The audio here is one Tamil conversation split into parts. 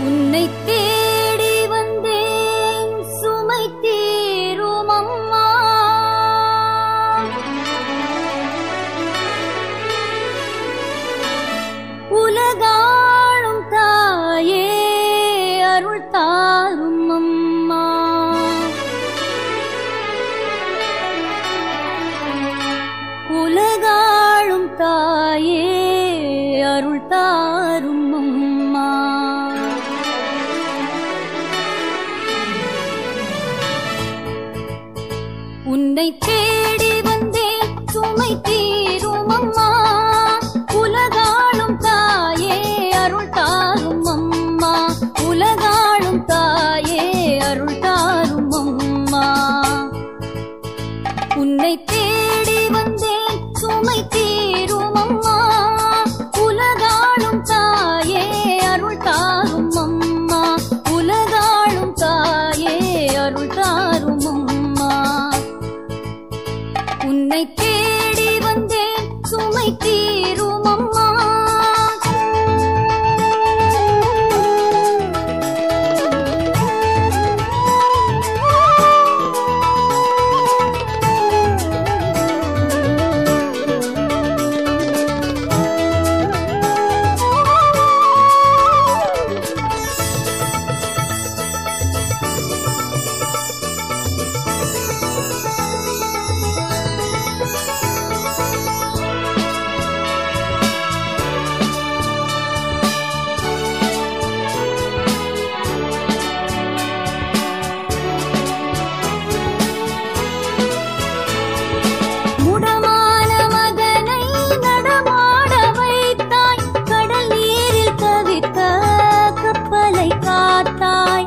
உன்னை தேடி வந்தேன் சுமை தீரும் அம்மா உலகாளும் தாயே அருள் தாரும் அம்மா உலகாளும் தாயே அருள் தாரும் அம்மா உன்னை தேடி வந்தேன் சுமை தீரும் அம்மா உலகாளும் தாயே அருள் தாரும் அம்மா உலகாளும் தாயே அருள் தாரும் அம்மா உன்னை தேடி வந்தேன் சுமை தீரும் அம்மா உலகாளும் தாயே அருள் தாரும் அம்மா உலகாளும் தாயே அருள் தாரும் அம்மா உன்னை தேடி வந்தேன் சுமை தீரும் அம்மா முடமான மகனை நடமாட வைத்தாய் கடல் நீரில் தவித்த கப்பலை காத்தாய்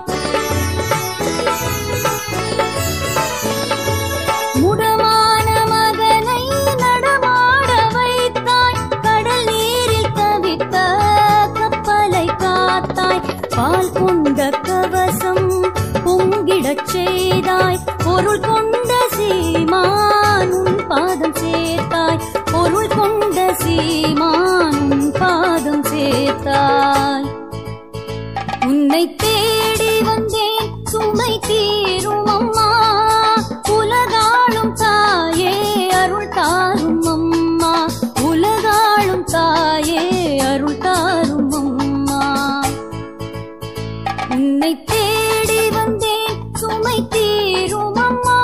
முடமான மகனை நடமாட வைத்தாய் கடல் நீரில் தவித்த கப்பலை காத்தாய் பால் கொண்ட கவசம் பொங்கிடச் செய்தாய் பொருள் கொண்ட சீமான் உன் பாதம் சேர்த்தாய் பொருள் கொண்ட சீமான் உன் பாதம் சேர்த்தாய் உன்னை தேடி வந்தேன் சுமை தீரும் அம்மா உலகாளும் தாயே அருள் தாரும் அம்மா உலகாளும் தாயே அருள் தாரும் அம்மா உன்னை தேடி வந்தேன் சுமை தீரும் அம்மா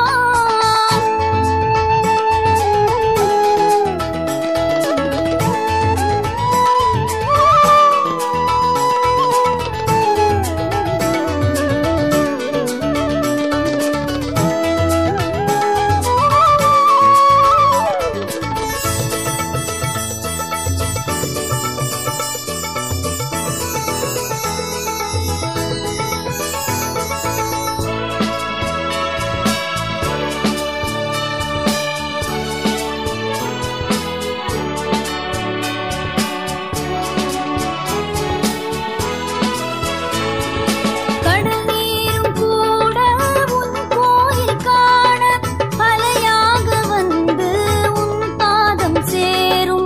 கடல் நீரும் கூட உன் கோயில் காண அலையாக வந்து உன் பாதம் சேரும்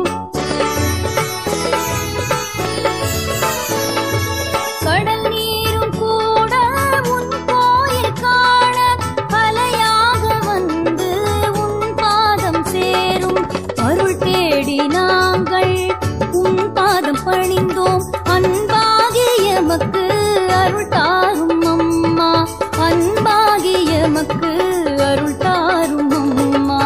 கடல் நீரும் கூட உன் கோயில் காண அலையாக வந்து உன் பாதம் சேரும் அருள் தேடி நாங்கள் உன் பாதம் பணிந்தோம் அன்பாகிய மக்கு அருள் தாரும் அம்மா அன்பாகிய மக்கு அருள் தாரும் அம்மா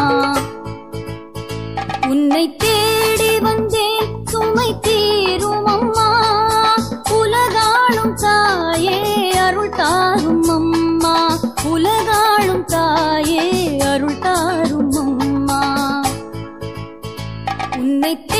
உன்னை தேடி வந்தேன் சுமை தீரும் அம்மா உலகாளும் தாயே அருள் தாரும் அம்மா உலகாளும் தாயே அருள் தாரும் அம்மா உன்னை தே